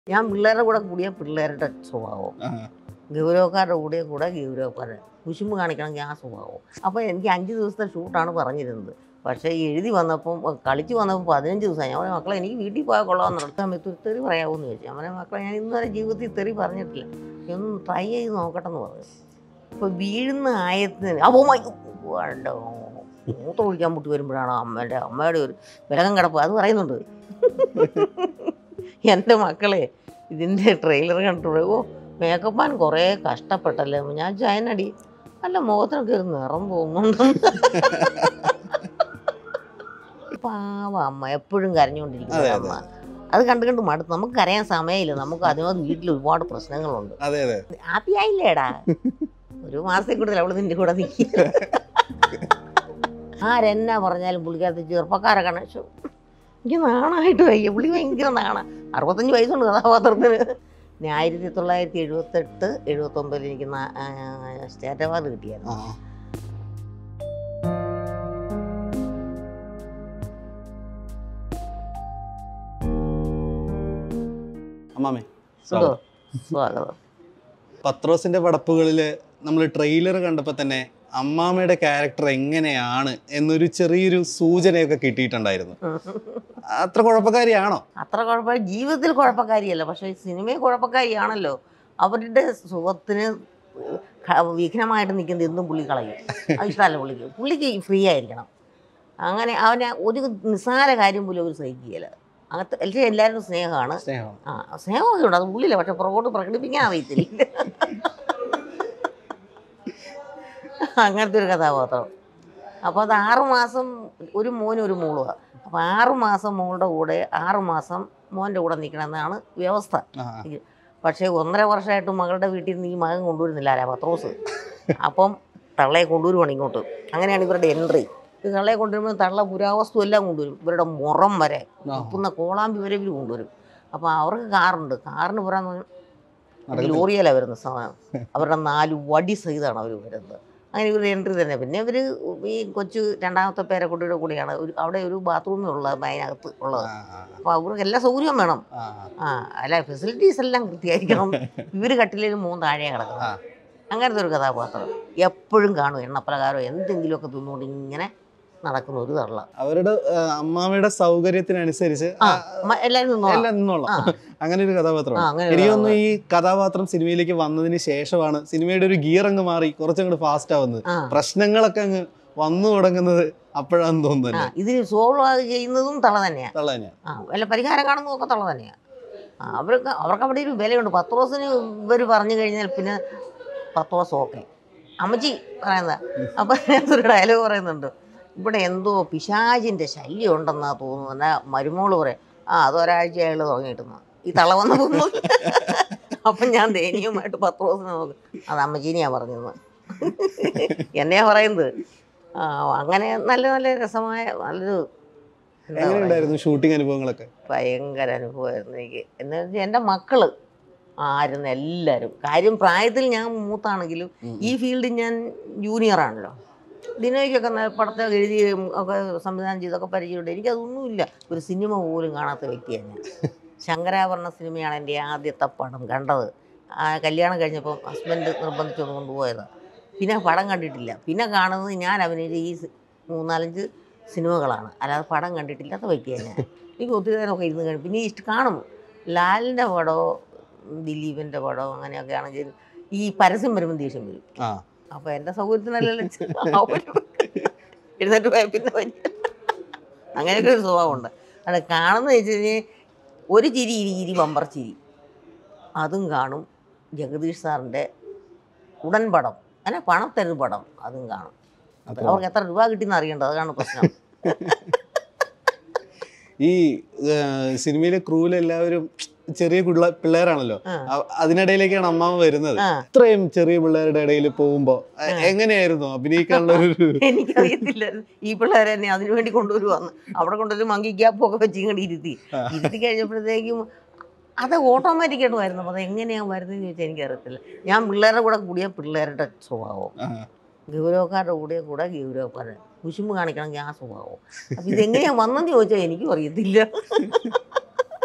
ഞാൻ പിള്ളേരുടെ കൂടെ കൂടിയ പിള്ളേരുടെ സ്വഭാവം ആ, ഗൗരവക്കാരുടെ കൂടെ കൂടെ ഗൗരവക്കാരുടെ കുശുമ്പ് കാണിക്കണമെങ്കിൽ ആ സ്വഭാവം അപ്പോൾ എനിക്ക് അഞ്ച് ദിവസത്തെ ഷൂട്ടാണ് പറഞ്ഞിരുന്നത് പക്ഷേ എഴുതി വന്നപ്പം കളിച്ച് വന്നപ്പോൾ പതിനഞ്ച് ദിവസം ഞാൻ പറഞ്ഞ മക്കളെ എനിക്ക് വീട്ടിൽ പോയാൽ കൊള്ളാമെന്ന് നടത്താൻ പറ്റും തെറി പറയാമെന്ന് ചോദിച്ചു ഞാൻ പറഞ്ഞ മക്കളെ ഞാൻ ഇന്നുവരെ ജീവിതത്തിൽ തെറി പറഞ്ഞിട്ടില്ല നീ ഒന്ന് ട്രൈ ചെയ്ത് നോക്കട്ടെ എന്ന് പറഞ്ഞു ഇപ്പോൾ വീഴുന്ന ആയത്തിന് അപ്പോൾ വേണ്ട മൂത്ത കുളിക്കാൻ മുട്ടി വരുമ്പോഴാണ് അമ്മേൻ്റെ അമ്മയുടെ ഒരു വിലകം കിടപ്പ് അത് പറയുന്നുണ്ട് എൻ്റെ മക്കളെ ഇതിൻ്റെ ട്രെയിലർ കണ്ടിട്ട് ഓ മേക്കപ്പാൻ കുറേ കഷ്ടപ്പെട്ടല്ലേ ഞാൻ ചൈനടി അല്ല മുഖത്തിനൊക്കെ ഒരു നിറം തോന്നുന്നുണ്ട് പാവ അമ്മ എപ്പോഴും കരഞ്ഞുകൊണ്ടിരിക്കുന്ന അതെ, അമ്മ അത് കണ്ട് കണ്ട് മടുത്ത് നമുക്ക് കരയാൻ സമയമില്ല നമുക്ക് അതിനകത്ത് വീട്ടിൽ ഒരുപാട് പ്രശ്നങ്ങളുണ്ട് അതെ അതെ ഹാപ്പി ആയില്ലേടാ ഒരു മാസത്തിൽ കൂടുതൽ അവള് നിന്റെ കൂടെ നിൽക്കുക ആരെന്നാ പറഞ്ഞാലും പുള്ളിക്കകത്ത് ചെറുപ്പക്കാരെ കണക്ഷു എനിക്ക് നാണായിട്ട് വയ്യ പുള്ളി ഭയങ്കര നാണ അറുപത്തഞ്ച് വയസ്സുണ്ട് കഥാപാത്രത്തിന് ഞാൻ ആയിരത്തി തൊള്ളായിരത്തി എഴുപത്തെട്ട് എഴുപത്തൊമ്പതിൽ എനിക്ക് നാ- ആ, സ്റ്റേറ്റ് അവാർഡ് കിട്ടിയായിരുന്നു ആ അമ്മാമേ സുഖോ സ്വാഗതം പത്രോസിന്റെ പടപ്പുകളില് നമ്മൾ ട്രെയിലർ കണ്ടപ്പോൾ തന്നെ അമ്മാമ്മയുടെ ക്യാരക്ടർ എങ്ങനെയാണ് എന്നൊരു ചെറിയൊരു സൂചനയൊക്കെ കിട്ടിയിട്ടുണ്ടായിരുന്നു അത്ര കുഴപ്പക്കാരിയാണോ അത്ര കുഴപ്പ ജീവിതത്തിൽ കുഴപ്പക്കാരിയല്ല പക്ഷേ ഈ സിനിമയിൽ കുഴപ്പക്കാരിയാണല്ലോ അവരുടെ സുഖത്തിന് ക- വിഘ്നമായിട്ട് നിൽക്കുന്നത് എന്തും പുള്ളി കളയും അത് ഇഷ്ടമല്ല പുള്ളിക്ക് പുള്ളിക്ക് ഫ്രീ ആയിരിക്കണം അങ്ങനെ അവനെ ഒരു നിസ്സാര കാര്യം പോലും അവർ സഹിക്കുകയില്ല അങ്ങനത്തെ എല്ലാ എല്ലാവരും സ്നേഹമാണ് സ്നേഹമാണ് ആ സ്നേഹമൊക്കെ ഉണ്ട് അത് ഉള്ളില്ല പക്ഷെ പുറകോട്ട് പ്രകടിപ്പിക്കാൻ അറിയത്തില്ല അങ്ങനത്തെ ഒരു കഥാപാത്രം അപ്പോൾ അത് ആറ് മാസം ഒരു മോനും ഒരു മോളുമാണ് അപ്പോൾ ആറ് മാസം മോളുടെ കൂടെ ആറ് മാസം മോൻ്റെ കൂടെ നിൽക്കണമെന്നാണ് വ്യവസ്ഥ ആ പക്ഷേ ഒന്നര വർഷമായിട്ട് മകളുടെ വീട്ടിൽ നിന്ന് ഈ മകൻ കൊണ്ടുവരുന്നില്ല ആരാ പത്രോസ് അപ്പം തള്ളയെ കൊണ്ടുവരുവാണ് ഇങ്ങോട്ട് അങ്ങനെയാണ് ഇവരുടെ എൻട്രി ഇത് തള്ളയെ കൊണ്ടുവരുമ്പോൾ തള്ള പുരാവസ്തു എല്ലാം കൊണ്ടുവരും ഇവരുടെ മുറം വരെ ആ. ഉപ്പുന്ന കോളാമ്പി വരെ ഇവർ കൊണ്ടുവരും അപ്പോൾ അവർക്ക് കാറുണ്ട് കാറിന് പുറം നടക്കത്തില്ല. ലോറിയല്ല വരുന്ന സാധനം അവരുടെ നാല് വടി സഹിതമാണ് അവർ വരുന്നത് അങ്ങനെ ഇവരുടെ എൻട്രി തന്നെ പിന്നെ ഇവർ ഈ കൊച്ചു രണ്ടാമത്തെ പേരെ കുട്ടിയുടെ കൂടെയാണ് ഒരു അവിടെ ഒരു ബാത്റൂമേ ഉള്ളത് അതിനകത്ത് ഉള്ളത് ആ, ആ, അപ്പോൾ അവർക്ക് എല്ലാ സൗകര്യവും വേണം ആ, ആ അല്ല ഫെസിലിറ്റീസ് എല്ലാം കൃത്യമായിരിക്കണം ഇവർ കട്ടിലിൽ മൂന്ന് താഴെ കിടക്കണം ആ. അങ്ങനത്തെ ഒരു കഥാപാത്രം എപ്പോഴും കാണും എണ്ണപ്പലകാരോ എന്തെങ്കിലുമൊക്കെ തിന്നുകൊണ്ട് ഇങ്ങനെ നടക്കുന്ന ഒരു തള്ള അവരുടെ ആ, അമ്മാമ്മയുടെ സൗകര്യത്തിനനുസരിച്ച് ആ ആ, മ- എല്ലാവരും നിന്നോളാം എല്ലാം നിന്നോളാം ആ. അങ്ങനെ ഒരു ആ കഥാപാത്രമാണ് അങ്ങനെ ഒരു എനിക്ക് തോന്നുന്നു ഈ കഥാപാത്രം സിനിമയിലേക്ക് വന്നതിന് ശേഷമാണ് സിനിമയുടെ ഒരു ഗിയർ അങ്ങ് മാറി കുറച്ചങ്ങോട്ട് ഫാസ്റ്റ് ആവുന്നത് ആ പ്രശ്നങ്ങളൊക്കെ അങ്ങ് വന്നു തുടങ്ങുന്നത് അപ്പോഴാന്ന് ആ തോന്നുന്നു ഇതിന് സോൾവ് ചെയ്യുന്നതും തള തന്നെയാണ് തള്ള തന്നെയാ ആ വല്ല പരിഹാരം കാണുന്നതൊക്കെ തള തന്നെയാണ് ആ അവർക്ക് അവർക്ക് അവിടെ ഒരു വിലയുണ്ട് പത്ത് ദിവസത്തിന് ഇവർ പറഞ്ഞു കഴിഞ്ഞാൽ പിന്നെ പത്ത് ദിവസം ഓക്കെ അമ്മച്ചി പറയുന്നത് അപ്പം ഒരു ഡയലോഗ് പറയുന്നുണ്ട് ഇവിടെ എന്തോ പിശാചിൻ്റെ ശല്യം ഉണ്ടെന്നാ തോന്നുന്നു എന്നാ മരുമോള് പറയും ആ അതൊരാഴ്ച അയാൾ തുടങ്ങിയിട്ടെന്ന് ഈ തള വന്ന തോന്നുന്നു അപ്പം ഞാൻ ദയനീയമായിട്ട് പത്ത് ദിവസം നോക്കും അത് അമ്മച്ചീനെയാ പറഞ്ഞത് എന്നെയാ പറയുന്നത് ആ, അങ്ങനെ നല്ല നല്ല രസമായ നല്ലൊരു എന്താ പറയുക, എങ്ങനെയുണ്ടായിരുന്നു ഷൂട്ടിംഗ് അനുഭവങ്ങളൊക്കെ ഭയങ്കര അനുഭവമായിരുന്നു എനിക്ക് എന്ന് വെച്ചാൽ എൻ്റെ മക്കള് ആയിരുന്നു എല്ലാവരും കാര്യം പ്രായത്തിൽ ഞാൻ മൂത്താണെങ്കിലും ഉം. ഈ ഫീൽഡിൽ ഞാൻ ജൂനിയറാണല്ലോ ദിനോയ്ക്കൊക്കെ ന- പടത്തെ എഴുതിയും ഒക്കെ സംവിധാനം ചെയ്തൊക്കെ പരിചയമുണ്ട് എനിക്കതൊന്നുമില്ല ഒരു സിനിമ പോലും കാണാത്ത വ്യക്തിയാണ് ഞാൻ ശങ്കരാഭരണ സിനിമയാണ് എൻ്റെ ആദ്യത്തെ പടം കണ്ടത് ആ കല്യാണം കഴിഞ്ഞപ്പം ഹസ്ബൻഡ് നിർബന്ധിച്ചുകൊണ്ട് കൊണ്ടുപോയതാണ് പിന്നെ പടം കണ്ടിട്ടില്ല പിന്നെ കാണുന്നത് ഞാൻ അഭിനയിച്ച ഈ സി- മൂന്നാലഞ്ച് സിനിമകളാണ് അല്ലാതെ പടം കണ്ടിട്ടില്ലാത്ത വ്യക്തിയാണ് ഞാൻ എനിക്ക് ഒത്തിരി നേരമൊക്കെ ഇരുന്ന് കഴിയും പിന്നെ ഇഷ്ടം കാണും ലാലിൻ്റെ പടമോ ദിലീപിൻ്റെ പടമോ അങ്ങനെയൊക്കെ ആണെങ്കിൽ ഈ പരസ്യം വരുമ്പോൾ ദേഷ്യം വരും ആ അപ്പോൾ എൻ്റെ സൗകര്യത്തിനല്ലല്ലോ അവർ എഴുന്നേറ്റ് പോയാൽ പിന്നെ വരും അങ്ങനെയൊക്കെ ഒരു സ്വഭാവമുണ്ട് അത് കാണുന്ന വെച്ച് കഴിഞ്ഞാൽ ഒരു ചിരി ഇരി ഇരി ബമ്പർ ചിരി അതും കാണും ജഗദീഷ് സാറിൻ്റെ ഉടൻ പടം അങ്ങനെ പണം തരുന്ന പടം അതും കാണും അത്ര അവർക്ക് എത്ര രൂപ കിട്ടിയെന്ന് അറിയേണ്ടത് അതാണ് പ്രശ്നം ഈ ആ, സിനിമയിലെ ക്രൂവിൽ എല്ലാവരും ചെറിയ പിള്ള പിള്ളേരാണല്ലോ ആ. അ- അതിനിടയിലേക്കാണ് അമ്മാമ്മ വരുന്നത് ആ ഇത്രയും ചെറിയ പിള്ളേരുടെ ഇടയിൽ പോകുമ്പോ എ- എങ്ങനെയായിരുന്നു അഭിനയിക്കാനുള്ള ഒരു എനിക്കറിയത്തില്ല ഈ പിള്ളേരെ എന്നെ അതിനു വേണ്ടി കൊണ്ടുവരുവാന്ന് അവിടെ കൊണ്ടൊരു മങ്കി ഗ്യാപ്പൊക്കെ വെച്ച് ഇങ്ങോട്ട് ഇരുത്തി ആ. ഇരുത്തി കഴിഞ്ഞപ്പോഴത്തേക്കും അത് ഓട്ടോമാറ്റിക് ആയിട്ട് വരുന്നത് അത് എങ്ങനെയാണ് വരുന്നതെന്ന് ചോദിച്ചാൽ എനിക്കറിയത്തില്ല ഞാൻ പിള്ളേരുടെ കൂടെ കൂടിയ പിള്ളേരുടെ സ്വഭാവം ആ, ഗൗരവക്കാരുടെ കൂടെ കൂടെ ഗൗരവക്കാരുടെ കുശുമ്പ് കാണിക്കണമെങ്കിൽ ആ സ്വഭാവം അപ്പം ഇതെങ്ങനെയാണ് വന്നെന്ന് ചോദിച്ചാൽ എനിക്കും അറിയത്തില്ല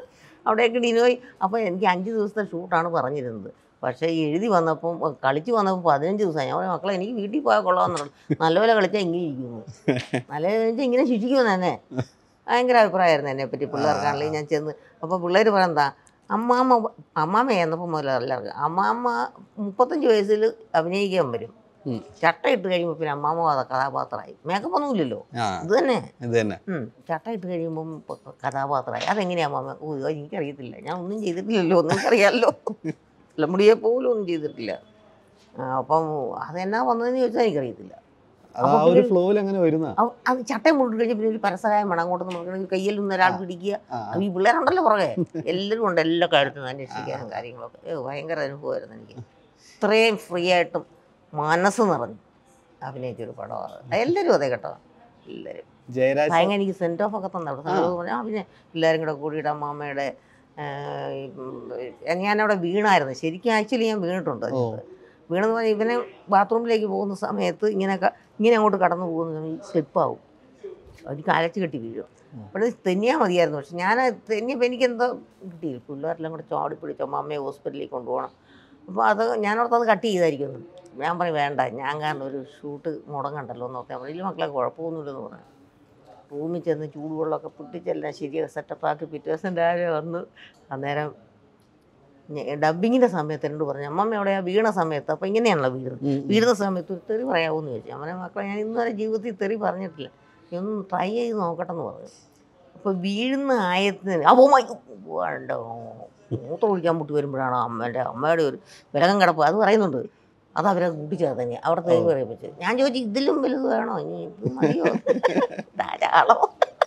അവിടെയൊക്കെ ഡിനോയ് അപ്പോൾ എനിക്ക് അഞ്ച് ദിവസത്തെ ഷൂട്ടാണ് പറഞ്ഞിരുന്നത് പക്ഷേ എഴുതി വന്നപ്പം കളിച്ച് വന്നപ്പോൾ പതിനഞ്ച് ദിവസമായി ഞാൻ പറഞ്ഞു, മക്കളെ എനിക്ക് വീട്ടിൽ പോയാൽ കൊള്ളാമെന്ന് പറഞ്ഞു നല്ലപോലെ കളിച്ചാൽ ഇങ്ങനെ ഇരിക്കുന്നു നല്ലപോലെ കളിച്ചാൽ ഇങ്ങനെ ശിക്ഷിക്കുമെന്ന് തന്നെ ഭയങ്കര അഭിപ്രായമായിരുന്നു എന്നെ പറ്റി പിള്ളേർക്കാണെങ്കിലും ഞാൻ ചെന്ന് അപ്പോൾ പിള്ളേർ പറയുന്നതാ അമ്മാമ്മ അമ്മാമ്മ എന്നപ്പോൾ മുതൽ എല്ലാവർക്കും അമ്മാമ്മ മുപ്പത്തഞ്ച് വയസ്സിൽ അഭിനയിക്കാൻ വരും ഉം. ചട്ട ഇട്ട് കഴിയുമ്പോൾ പിന്നെ അമ്മാമ്മ അത് കഥാപാത്രമായി മേക്കപ്പ് ഒന്നും ഇല്ലല്ലോ ആ ഇത് തന്നെ ഇത് തന്നെ ഉം. ചട്ട ഇട്ട് കഴിയുമ്പം ഇപ്പൊ കഥാപാത്രമായി അതെങ്ങനെയാ അമ്മാമ്മ ഓ ഇത് എനിക്കറിയത്തില്ല ഞാൻ ഒന്നും ചെയ്തിട്ടില്ലല്ലോ ഒന്നും അറിയാമല്ലോ തലമുടിയെ പോലും ഒന്നും ചെയ്തിട്ടില്ല ആ, അപ്പം അതെന്നാ വന്നതെന്ന് ചോദിച്ചാൽ എനിക്കറിയത്തില്ല അത് ആ ഒരു ഫ്ലോയിൽ അങ്ങനെ വരുന്ന അവ- അത് ചട്ടയും മുറിട്ട് കഴിഞ്ഞാൽ പിന്നെ ഒരു പരസഹായം വേണം അങ്ങോട്ട് നമുക്ക് കയ്യിൽ നിന്ന് ഒരാൾ പിടിക്കുക ആ, അപ്പൊ ഈ പിള്ളേരുണ്ടല്ലോ പുറകെ എല്ലാവരും ഉണ്ട് എല്ലാ കാര്യത്തിനും അന്വേഷിക്കാനും കാര്യങ്ങളൊക്കെ ഏ, ഭയങ്കര അനുഭവമായിരുന്നു എനിക്ക് ഇത്രയും ഫ്രീ ആയിട്ടും മനസ്സ് നിറഞ്ഞു അഭിനയിച്ചൊരു പടമാണ് എല്ലാവരും അതെ കേട്ടോ എല്ലാവരും ജയരാജ് ഭയങ്കര എനിക്ക് സെൻറ്റ് ഓഫ് ഒക്കെ തന്നെ അവിടെ പറഞ്ഞാൽ പിന്നെ എല്ലാവരും കൂടെ കൂടിയിട്ട് അമ്മാമ്മയുടെ ആ, ഈ, ഉം, ഞാനവിടെ വീണായിരുന്നു ശരിക്കും ആക്ച്വലി ഞാൻ വീണിട്ടുണ്ട് ഓ വീണെന്ന് പറഞ്ഞാൽ ഇവനെ ബാത്റൂമിലേക്ക് പോകുന്ന സമയത്ത് ഇങ്ങനെ ക- ഇങ്ങനെ അങ്ങോട്ട് കടന്നു പോകുന്ന സമയം സ്ലിപ്പാവും എനിക്ക് അലച്ച് കെട്ടി വീഴും അവിടെ തെന്നിയാൽ മതിയായിരുന്നു പക്ഷെ ഞാൻ തെന്നിയപ്പോൾ എനിക്ക് എന്തോ കിട്ടിയില്ല പിള്ളേരെല്ലാം കൂടെ ചാടി പിടിച്ച് അമ്മയെ ഹോസ്പിറ്റലിലേക്ക് കൊണ്ടുപോകണം അപ്പോൾ അത് ഞാനോർത്ത് അത് കട്ട് ചെയ്തായിരിക്കുന്നു ഞാൻ പറഞ്ഞു വേണ്ട ഞാൻ കാരണം ഒരു ഷൂട്ട് മുടങ്ങണ്ടല്ലോ എന്ന് ഓർത്താൽ ഇല്ല മക്കളെ കുഴപ്പമൊന്നുമില്ലെന്ന് പറഞ്ഞു റൂമിൽ ചെന്ന് ചൂടുവെള്ളമൊക്കെ പൊട്ടിച്ചെല്ലാം ശരിയാക്കി സെറ്റപ്പാക്കി പിറ്റേ ദിവസം രാവിലെ വന്ന് അന്നേരം ഡബിങ്ങിൻ്റെ സമയത്ത് എന്നോട് പറഞ്ഞു അമ്മമ്മ എവിടെയാ വീണ സമയത്ത് അപ്പോൾ ഇങ്ങനെയാണല്ലോ വീഴുന്നത് ഉം, ഉം. വീഴുന്ന സമയത്ത് ഒരു തെറി പറയാമോന്ന് ചോദിച്ചു അമ്മനെ മക്കളെ ഞാൻ ഇന്നുവരെ ജീവിതത്തിൽ തെറി പറഞ്ഞിട്ടില്ല നീ ഒന്ന് ട്രൈ ചെയ്ത് നോക്കട്ടെ എന്ന് പറഞ്ഞു അപ്പോൾ വീഴുന്ന ആയത്തിന് അപ്പോൾ വേണ്ട മൂത്രം ഒഴിക്കാൻ മുട്ടി വരുമ്പോഴാണ് അമ്മേൻ്റെ അമ്മയുടെ ഒരു വിലകം കിടപ്പ് അത് പറയുന്നുണ്ട് അത് അവരെ കൂട്ടിച്ചേർത്ത് തന്നെ അവിടെ തെറി പറയിപ്പിച്ച് ഞാൻ ചോദിച്ചു ഇതിലും വലുത് വേണോ ഇനി ഇത് മതിയോ ധാരാളം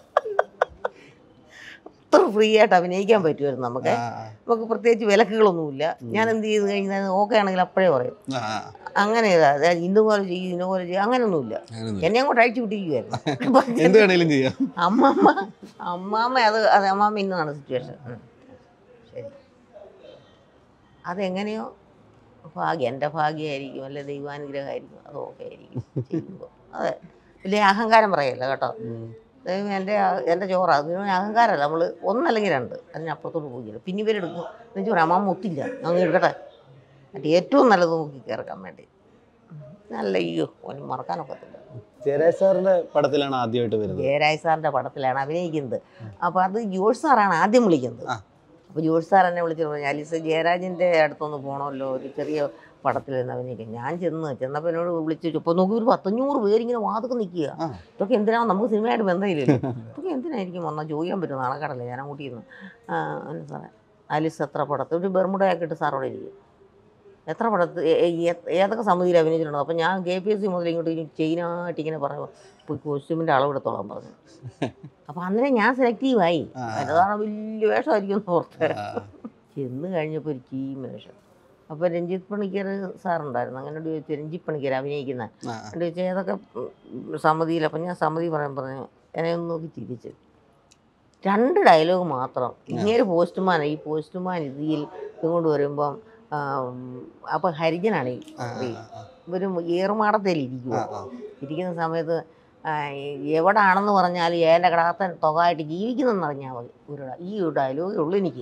അത്ര ഫ്രീ ആയിട്ട് അഭിനയിക്കാൻ പറ്റുമായിരുന്നു നമുക്ക് ആ, ആ, നമുക്ക് പ്രത്യേകിച്ച് വിലക്കുകളൊന്നുമില്ല ഞാൻ എന്ത് ചെയ്ത് കഴിഞ്ഞാൽ ഓക്കെ ആണെങ്കിൽ അപ്പോഴേ പറയും ആ, ആ. അങ്ങനെ ഇതാ, അതായത് ഇന്നുപോലെ ചെയ്യും ഇന്നുപോലെ ചെയ്യും അങ്ങനെയൊന്നുമില്ല അങ്ങനെയൊന്നും എന്നെ അങ്ങോട്ട് അഴിച്ചു വിട്ടിരിക്കുമായിരുന്നു എന്ത് വേണേലും ചെയ്യാം അമ്മമ്മ അമ്മാമ്മ അത് അത് അമ്മാമ്മ ഇന്നാണ് സിറ്റുവേഷൻ ശരി അതെങ്ങനെയോ ഭാഗ്യം എൻ്റെ ഭാഗ്യമായിരിക്കും അല്ലെ ദൈവാനുഗ്രഹമായിരിക്കും അത് ഓക്കെ ആയിരിക്കും ചെയ്യുമ്പോൾ അതെ വലിയ അഹങ്കാരം പറയല്ല കേട്ടോ ഉം. ദൈവം എൻ്റെ എൻ്റെ ചോറ അതിന് അഹങ്കാരമല്ല നമ്മൾ ഒന്നല്ലെങ്കിൽ രണ്ട് അതിനപ്പുറത്തോട്ട് പോകില്ല പിന്നെ ഇവരെടുക്കും എന്നുവെച്ചാൽ പറയാം അമ്മ ഒത്തില്ല അങ്ങ് എടുക്കട്ടെ എന്നിട്ട് ഏറ്റവും നല്ലത് നോക്കി കേൾക്കാൻ വേണ്ടി നല്ല അയ്യോ ഒന്നും മറക്കാനൊക്കത്തില്ല ജയരാജ് സാറിന്റെ പടത്തിലാണ് ആദ്യമായിട്ട് വരുന്നത് ജയരാജ് സാറിൻ്റെ പടത്തിലാണ് അഭിനയിക്കുന്നത് അപ്പോൾ അത് ജോഷ് സാറാണ് ആദ്യം വിളിക്കുന്നത് ആ. അപ്പോൾ ജോഷ് സാർ എന്നെ വിളിച്ചിട്ട് പറഞ്ഞു അലിസ ജയരാജിൻ്റെ അടുത്തൊന്ന് പോകണമല്ലോ ഒരു ചെറിയ പടത്തിൽ നിന്ന് അഭിനയിക്കാൻ ഞാൻ ചെന്ന് ചെന്നപ്പോൾ എന്നോട് വിളിച്ച് ഇപ്പോൾ നോക്കി ഒരു പത്തഞ്ഞൂറ് പേരിങ്ങനെ വാതൊക്കെ നിൽക്കുക ആ. ഇതൊക്കെ എന്തിനാ നമുക്ക് സിനിമയായിട്ട് ബന്ധമില്ലല്ലോ ഇതൊക്കെ എന്തിനായിരിക്കും വന്നാൽ ചോദിക്കാൻ പറ്റും നാണക്കാടല്ലേ ഞാൻ അങ്ങോട്ട് ഇരുന്നു ആ അല്ല സാറേ ആലിസ് എത്ര പടത്ത് ഒരു ബെർമുടയൊക്കെ ഇട്ട് സാറോടെ ഇരിക്കും എത്ര പടത്ത് ഏ- ഏ- ഏ- ഏതൊക്കെ സമിതിയിൽ അഭിനയിച്ചിട്ടുണ്ടോ അപ്പോൾ ഞാൻ കെ പി എസ് സി മുതൽ ഇങ്ങോട്ട് ഇനി ചെയിനായിട്ട് ഇങ്ങനെ പറഞ്ഞു പോയി കോസ്റ്റ്യൂമിൻ്റെ അളവെടുത്തോളാൻ പറഞ്ഞു അപ്പോൾ അന്നേരം ഞാൻ സെലക്റ്റീവായി ആ. അതാണ് വലിയ വേഷമായിരിക്കും എന്ന് ഓർത്ത് ആ, ചെന്ന് കഴിഞ്ഞപ്പോൾ ഒരു ചീം വേഷം അപ്പോൾ രഞ്ജിത്ത് പണിക്കർ സാറുണ്ടായിരുന്നു അങ്ങനെ ചോദിച്ചു രഞ്ജിത്ത് പണിക്കർ അഭിനയിക്കുന്ന ആ, ആ. എന്നിട്ട് ചോദിച്ചാൽ ഏതൊക്കെ സമിതിയിൽ അപ്പം ഞാൻ സമിതി പറയാൻ പറഞ്ഞു എന്നെ ഒന്ന് നോക്കി ചിരിച്ചു രണ്ട് ഡയലോഗ് മാത്രം ഇങ്ങനെ പോസ്റ്റ്മാൻ ഈ പോസ്റ്റ്മാൻ ഇതിൽ ഇതുകൊണ്ട് വരുമ്പം അപ്പം ഹരിജനാണ് ഈ ആ, സ്ത്രീ ആ, ആ. ഒരു ഏറുമാടത്തിൽ ഇരിക്കുക ആ, ആ. ഇരിക്കുന്ന സമയത്ത് ആ, എവിടാണെന്ന് പറഞ്ഞാൽ എൻ്റെ കടാത്തൻ തുകയായിട്ട് ജീവിക്കുന്നെന്ന് അറിഞ്ഞാൽ മതി ഒരു ഡ- ഈ ഒരു ഡയലോഗേ ഉള്ളൂ എനിക്ക്